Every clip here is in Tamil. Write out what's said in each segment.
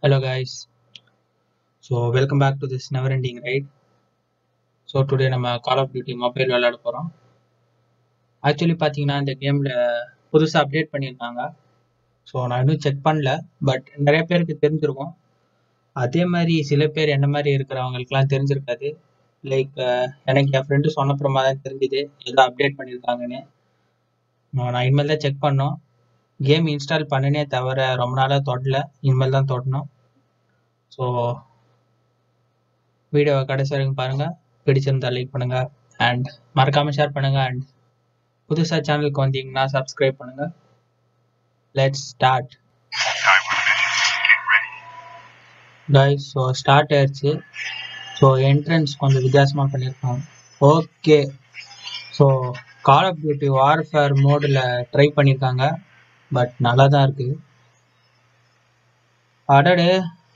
Hello guys. So welcome back to this never ending ride. So today நம்ம கால் ஆஃப் டியூட்டி மொபைல் விளையாட போகிறோம் ஆக்சுவலி பார்த்தீங்கன்னா இந்த கேமில் புதுசாக அப்டேட் பண்ணியிருக்காங்க ஸோ நான் இன்னும் செக் பண்ணல பட் நிறைய பேருக்கு தெரிஞ்சிருக்கும் அதே மாதிரி சில பேர் என்ன மாதிரி இருக்கிறவங்களுக்குலாம் தெரிஞ்சிருக்காது லைக் எனக்கு என் ஃப்ரெண்டு சொன்னப்புறமா தான் தெரிஞ்சுது ஏதோ அப்டேட் பண்ணியிருக்காங்கன்னு நான் இனிமேல் தான் செக் பண்ணோம் கேம் இன்ஸ்டால் பண்ணினே தவிர ரொம்ப நாளாக தொடல இனிமேல் தான் தொடணும் ஸோ வீடியோவை கடைசி வரைக்கும் பாருங்கள் பிடிச்சிருந்தா லைக் பண்ணுங்கள் அண்ட் மறக்காமல் ஷேர் பண்ணுங்கள் அண்ட் புதுசாக சேனலுக்கு வந்தீங்கன்னா சப்ஸ்கிரைப் பண்ணுங்கள் let's start guys so start ஆயிடுச்சு ஸோ என்ட்ரன்ஸ் கொஞ்சம் வித்தியாசமாக பண்ணியிருக்காங்க okay so call of duty warfare மோடில் ட்ரை பண்ணியிருக்காங்க பட் நல்லா தான் இருக்குது அடடே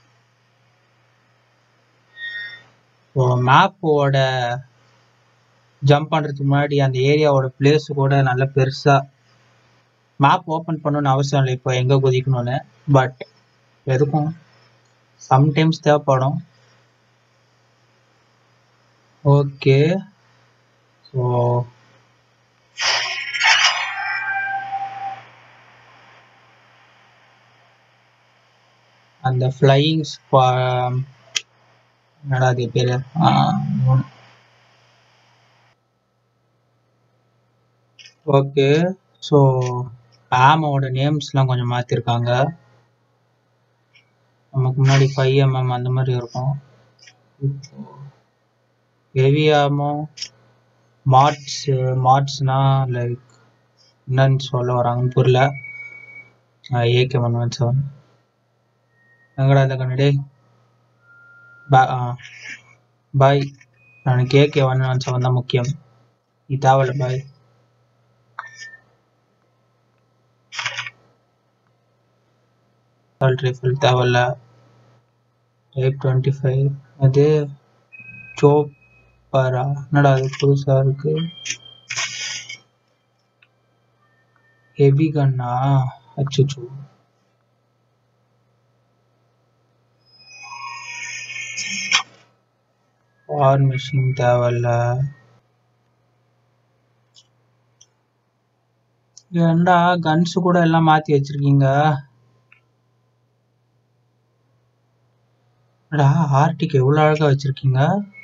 ஸோ மேப்போட ஜம்ப் பண்ணுறதுக்கு முன்னாடி அந்த ஏரியாவோட பிளேஸ் கூட நல்ல பெருசாக மேப் ஓப்பன் பண்ணணும்னு அவசியம் இல்லை இப்போ எங்கே குதிக்கணும்னு பட் எதுக்கும் சம்டைம்ஸ் தேவைப்படும் ஓகே ஸோ அந்த ஃப்ளையிங் என்னடா அது பேர் ஓகே ஸோ ஆமோட நேம்ஸ்லாம் கொஞ்சம் மாற்றிருக்காங்க நமக்கு முன்னாடி ஃபைவ் எம்எம் அந்த மாதிரி இருக்கும் ஹெவி ஆமோ மாட்ஸ் மாட்ஸ்னா லைக் என்னன்னு சொல்ல வராங்கன்னு புரியல ஏகே ஒன் ஒன் செவன் எங்கடா இந்த கண்ணடே பாய் நான் கேகே ஒன் ஒன் செவன் தான் முக்கியம் நீ தேவையில்ல பாய் ரைஃபிள் தேவையில்ல டைப் டுவெண்ட்டி ஃபைவ் அது சோப்பரா என்னடா அது புதுசாக இருக்கு ஹெவி கன்னா அச்சுச்சோ வார் மிஷின் தேவையில்ல ஏண்டா கன்ஸ் கூட எல்லாம் மாத்தி வச்சிருக்கீங்க ஆர்டிக் எவ்வளவு அழகா வச்சிருக்கீங்க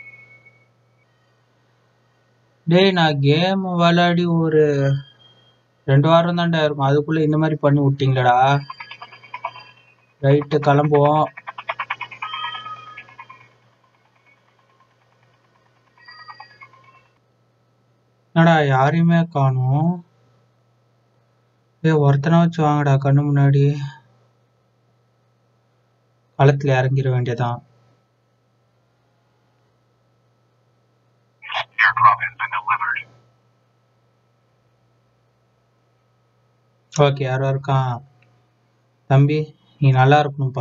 டேய் நான் கேம் விளையாடி ஒரு ரெண்டு வாரம் தான்டா இருக்கும் அதுக்குள்ள இந்த மாதிரி பண்ணி விட்டீங்களடா ரைட்டு கிளம்புவோம் என்னடா யாரையுமே காணும் ஏ ஒருத்தனை வச்சு வாங்கடா கண்ணு முன்னாடி களத்துல இறங்கிட வேண்டியதான் ஓகே யாரோ இருக்கான் தம்பி நீ நல்லா இருக்கணும்ப்பா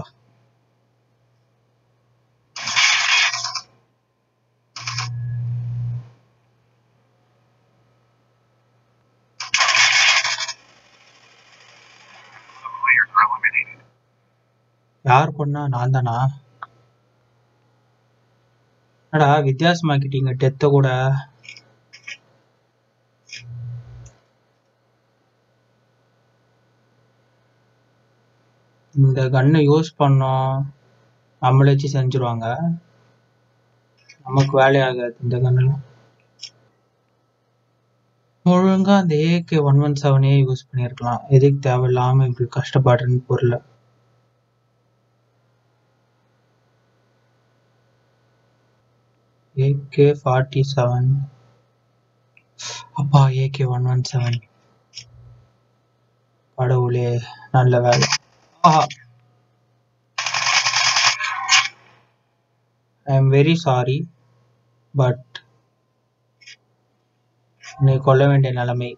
யார் கொண்டா நான் தானா என்னடா வித்தியாசமாக்கிட்டீங்க டெத்த கூட இந்த கன்னை யூஸ் பண்ணோம் நம்மள வச்சு செஞ்சுருவாங்க நமக்கு வேலையாகாது இந்த கன்னுலாம் ஒழுங்கா அந்த ஏகே ஒன் ஒன் செவனே யூஸ் பண்ணியிருக்கலாம் எதுக்கு தேவையில்லாம இப்படி கஷ்டப்படுறேன்னு பொருள் ஏகே ஃபார்ட்டி செவன் அப்பா ஏகே ஒன் ஒன் செவன் கடவுளே நல்ல வேலை ஆஹா I am very sorry but நீ கொல்ல வேண்டிய நிலைமை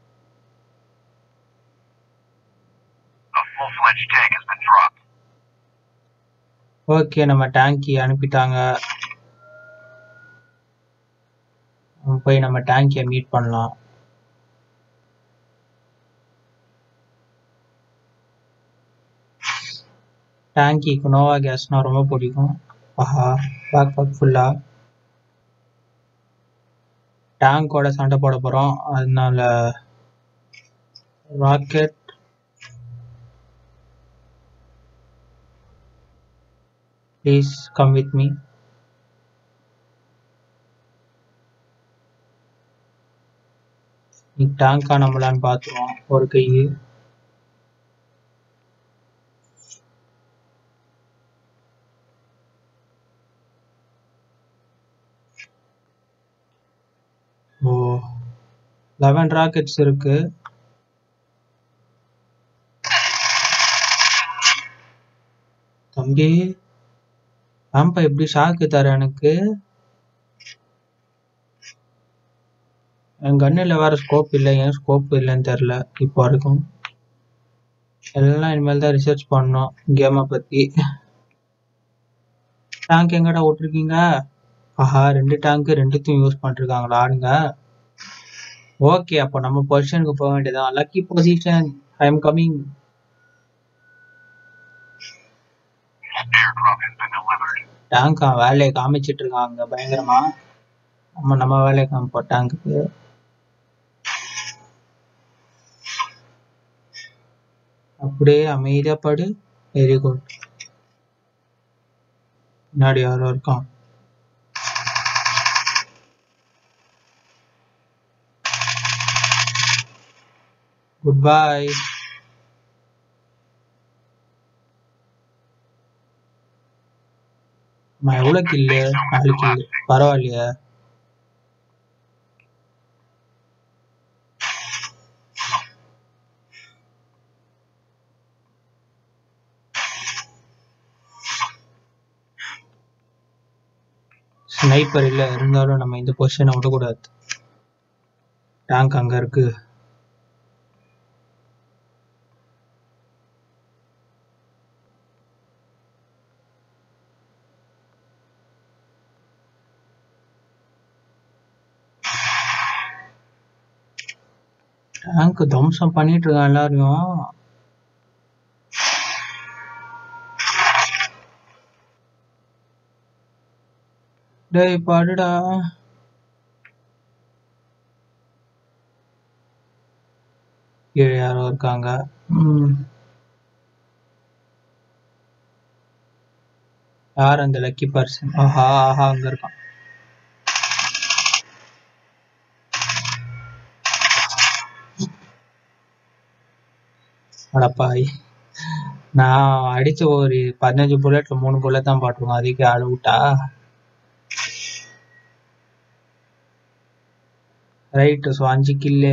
ஓகே நம்ம டேங்கி அனுப்பிட்டாங்க போய் நம்ம டேங்கியை மீட் பண்ணலாம் டேங்கிக்கு நோவா கேஸ்னா ரொம்ப பிடிக்கும் ஆஹா பேக் பேக் ஃபுல்லா டேங்கோட சண்டை போட போறோம் அதனால rocket please come with me நீ டேங்கா நம்மளான்னு பார்த்துருவோம் ஒரு கை ஓ லெவன் ராக்கெட்ஸ் இருக்கு தம்பி ஆம்பா எப்படி ஷாக்கு தர எனக்கு என் கண்ணில் வேற ஸ்கோப் இல்லை ஏன் ஸ்கோப் இல்லைன்னு தெரில இப்போ வரைக்கும் எல்லாம் இனிமேல் தான் ரிசர்ச் பண்ணோம் கேமை பற்றி டேங்க் எங்கடா விட்டுருக்கீங்க ஆஹா ரெண்டு டேங்க் ரெண்டுத்தையும் யூஸ் பண்ணிருக்காங்களா ஆளுங்க ஓகே அப்போ நம்ம பொசிஷனுக்கு போக வேண்டியதான் lucky position I am coming Airdrop has been delivered. Tank வேலையை காமிச்சிட்டு இருக்காங்க பயங்கரமா நம்ம நம்ம வேலையை காமிப்போம் டேங்க்குக்கு அப்படியே அமைதியா படு வெரி குட் பின்னாடி யாரோ இருக்கான் குட் பை நான் எவ்வளோ கில்லு நாலு கில்லு பரவாயில்லையே ஸ்னைப்பர் இல்லை இருந்தாலும் நம்ம இந்த பொசிஷனை விடக்கூடாது டேங்க் அங்கே இருக்கு டேங்க் தம்சம் பண்ணிட்டு இருக்கான் எல்லாரையும் டேய் பாடுடா கீழே யாரோ இருக்காங்க ம். யார் அந்த லக்கி பர்சன் ஆஹா ஆஹா அங்க இருக்கான் அடப்பாய் நான் அடிச்ச ஒரு பதினஞ்சு புல்லட்ல மூணு புல்லட் தான் பாட்டுருக்கோம் அதுக்கு ஆள விட்டா ரைட்டு ஸோ அஞ்சு கில்லு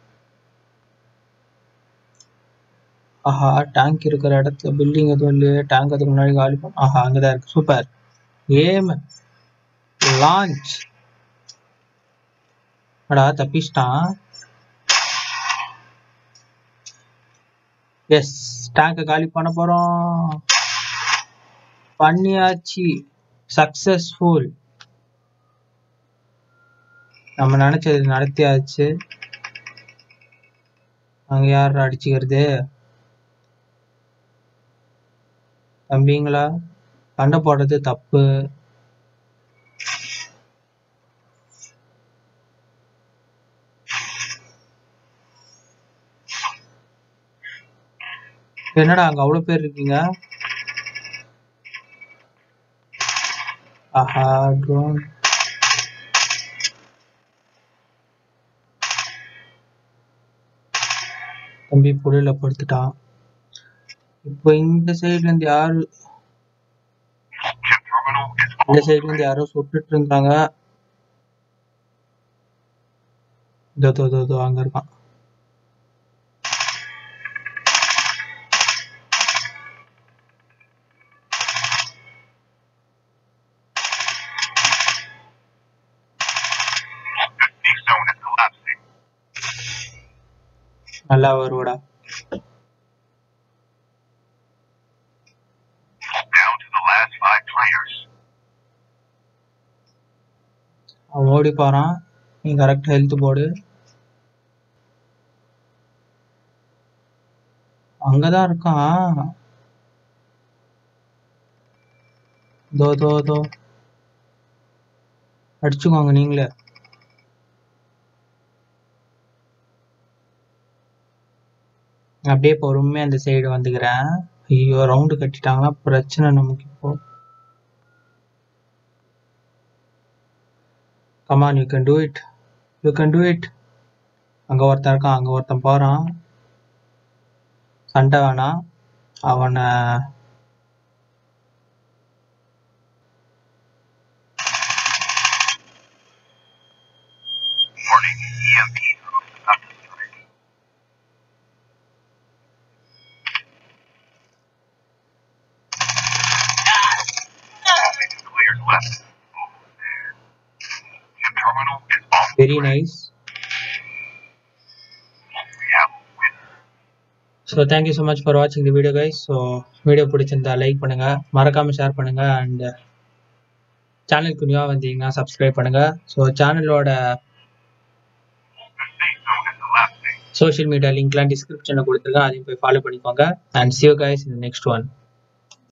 ஆஹா டேங்க் இருக்கிற இடத்துல பில்டிங் எதுவும் இல்லையே டேங்க் அதுக்கு முன்னாடி காலி பண்ண ஆஹா அங்கதான் இருக்கு சூப்பர் ஏம் லான்ச் அடா தப்பிச்சிட்டான் எஸ் டேங்கை காலி பண்ண போறோம் பண்ணியாச்சு சக்சஸ்ஃபுல் நம்ம நினைச்சது நடத்தியாச்சு அங்க யார் அடிச்சுக்கிறது தம்பிங்களா சண்டை போடுறது தப்பு என்னடா அங்க அவ்வளவு பேர் இருக்கீங்க ஆஹா ட்ரோன் தம்பி புடையில படுத்துட்டான் இப்போ இந்த சைடுல இருந்து யாரு Chip terminal is இந்த சைடுல இருந்து யாரோ சுட்டுட்டு இருந்தாங்க இதோ இதோ, இதோ, இதோ அங்க இருக்கான் the safe zone is collapsing. நல்லா வருவடா Down to the last five players. அவன் ஓடி போறான் நீ கரெக்ட் ஹெல்த் போடு அங்கதான் இருக்கான் தோ தோ தோ அடிச்சுக்கோங்க நீங்களே அப்படியே பொறுமையா அந்த சைடு வந்துக்கிறேன் ஐயோ ரவுண்டு கட்டிட்டாங்கன்னா பிரச்சனை நமக்கு இப்போ come on you can do it you can do it அங்க ஒருத்தன் இருக்கான் அங்க ஒருத்தன் போறான் சண்டை வேணாம் அவனை Warning, EMP drone about to strike. Traffic clears left. Over there. Chip terminal is off. Very nice We have a winner. So thank you so much for வாட்சிங் the video guys so video பிடிச்சிருந்தா லைக் பண்ணுங்க மறக்காம ஷேர் பண்ணுங்க அண்ட் சேனலுக்கு நியூவாக வந்தீங்கன்னா சப்ஸ்கிரைப் பண்ணுங்க ஸோ சேனலோட The safe zone is the last thing. Social media லிங்க்லாம் டிஸ்கிரிப்ஷனில் கொடுத்துருக்கேன் அதையும் போய் ஃபாலோ பண்ணிக்கோங்க and see you guys in the next one